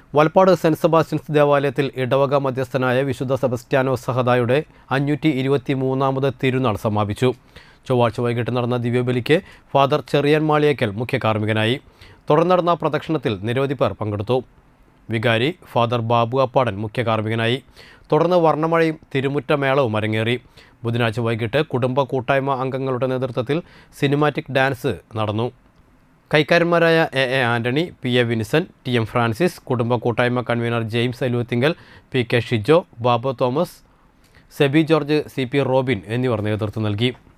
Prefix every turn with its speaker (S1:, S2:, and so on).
S1: Valappad cent Sebastian's ദേവാലയത്തിൽ ഇടവക മധ്യസ്ഥനായ വിശുദ്ധ സെബസ്റ്റ്യാനോ സഹദായുടെ അഞ്ഞൂറ്റി ഇരുപത്തി മൂന്നാമത് തിരുനാൾ സമാപിച്ചു ചൊവ്വാഴ്ച വൈകിട്ട് നടന്ന ദിവ്യബലിക്ക് ഫാദർ ചെറിയൻ മാളിയേക്കൽ മുഖ്യ കാർമ്മികനായി തുടർന്ന് നടന്ന പ്രദക്ഷിണത്തിൽ നിരവധി പേർ പങ്കെടുത്തു വികാരി ഫാദർ ബാബു അപ്പാടൻ മുഖ്യ കാർമ്മികനായി തുടർന്ന് വർണ്ണമഴയും തിരുമുറ്റ മേളവും അരങ്ങേറി ബുധനാഴ്ച വൈകിട്ട് കുടുംബ കൂട്ടായ്മ അംഗങ്ങളുടെ നേതൃത്വത്തിൽ സിനിമാറ്റിക് ഡാൻസ് നടന്നു കൈക്കാരന്മാരായ A A Antony P A Vincent T M Francis കുടുംബ കൂട്ടായ്മ convener James Aluvathinkal P K Shijo Babu Thomas Sebi George C P Robin എന്നിവർ നേതൃത്വം നൽകി